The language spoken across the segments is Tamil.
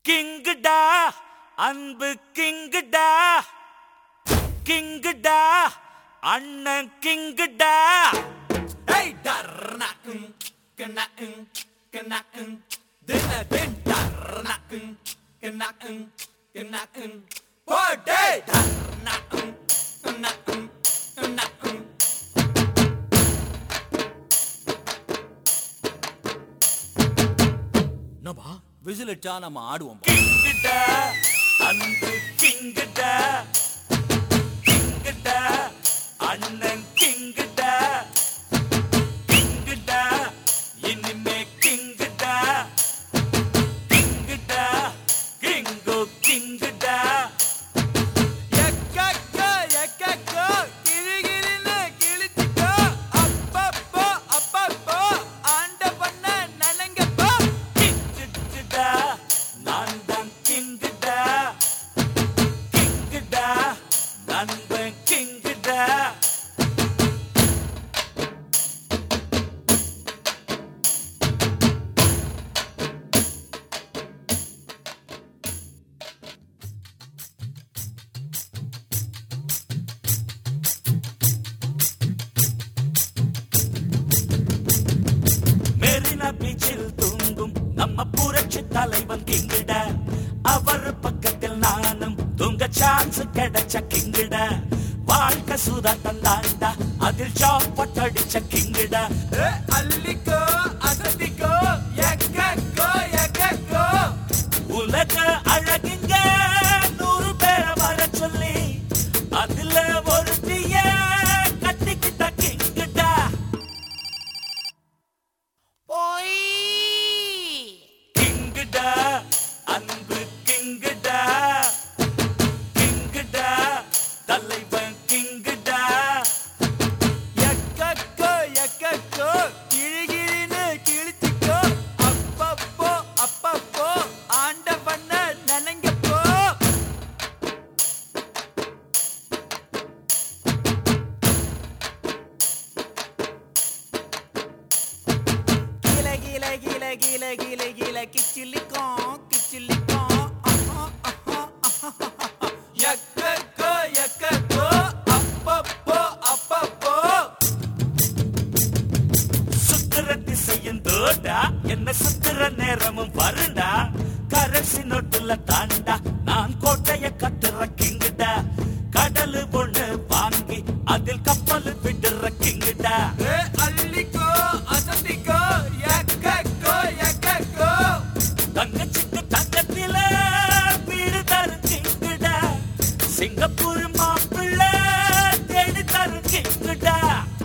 கிங்குடா அன்பு கிங்குடா கிங்குடா அண்ணன் கிங்குடா Hey, darna, mm, kena, mm, kena, mm, dina, din, darna, mm, kena, mm, kena, mm, போடே, darna, mm, kena, mm, kena, mm. என்னப்பா விசில் இட்டா நம்ம ஆடுவோம் கிங்குடா அன்பு கிங்குடா கிங்குடா அண்ணன் கிங்குடா கிங்குடா இனிமே கிங்குடா கிங்குடா கிங்கு கிங்குடா எக்கக்கோ, எக்கக்கோ, கிறுகிறுன்னு கிழிச்சுக்கோ. அப்பப்போ, அப்பப்போ, ஆண்ட பண்ண நலங்கப்போ. கிங்குடா நான் தான் கிங்குடா கிங்குடா நண்பன் கிங்குடா மெரினா பீச்சில் தூங்கும் நம்ம புரட்சி தலைவன் கிங்கிட அவர் பக்கத்தில் நானும் தூங்க சான்ஸ் கிடைச்ச கிங்கிட வாழ்க்கை சுதாட்டம் தாண்டா அதில் ஷாப்பட் அடிச்ச கிங்கிட ஏ, அள்ளிக்கோ, அசத்திக்கோ, எக்கக்கோ, எக்கக்கோ. உலக அழகுங்க நூறு பேரை வர சொல்லி அதுல ஒருத்திய கட்டிக்கிட்ட கிங்கிட்ட கிங்குடா அன்பு கிங்குடா கிங்குடா தலைவன் கிங்குடா எக்கக்கோ, எக்கக்கோ, கிறுகிறுன்னு கிழிச்சுக்கோ. அப்பப்போ, அப்பப்போ, ஆண்ட பண்ண நலங்கப்போ. கீழ, கீழ, கீழ, கீழ, கீழ, கீழ, கிச்சிலிக்கும், கிச்சிலிக்கும். ஆஹா, ஆஹா, ஆஹா, ஆஹா. எக்கக்கோ, எக்கக்கோ, அப்பப்போ, அப்பப்போ. சுத்துற திசையும் தோடா என்ன சுத்துற நேரமும் வருண்டா கரசி நோட்டுல தாண்டா நான் கோட்டைய கட்டுற கிங்குடா கடலு ஒண்ணு வாங்கி அதில் கப்பல் விடுற கிங்குடா ஏ, அள்ளிக்கோ, அசத்திக்கோ, எக்கக்கோ, எக்கக்கோ. தங்கச்சிக்கு தங்கத்தில வீடு தரு கிங்குடா சிங்கப்பூர் மாப்பிள்ளை தேடி தரு கிங்குடா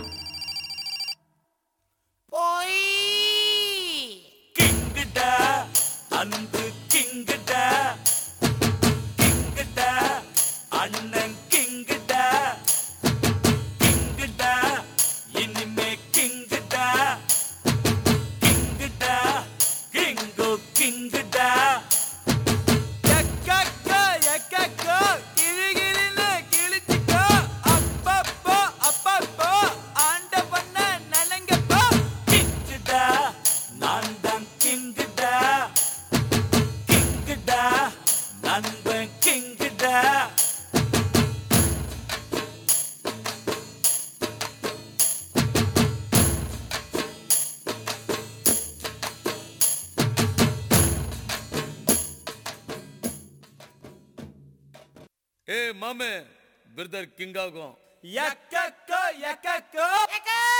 கிங்குடா அன்பு கிங்குடா கிங்குடா அண்ணன் கிங்குடா கிங்குடா இனிமே கிங்குடா கிங்குடா கிங்கு கிங்குடா எக்கக்கோ, எக்கக்கோ, கிறுகிறுன்னு கிழிச்சுக்கோ. அப்பப்போ, அப்பப்போ, ஆண்ட பண்ண நலங்கப்போ. கிங்குடா நான் தான் கிங்குடா கிங்குடா நண்பன் கிங்குடா ஏ மாமே பிரதர் கிங் ஆகும் எக்கக்கோ, எக்கக்கோ.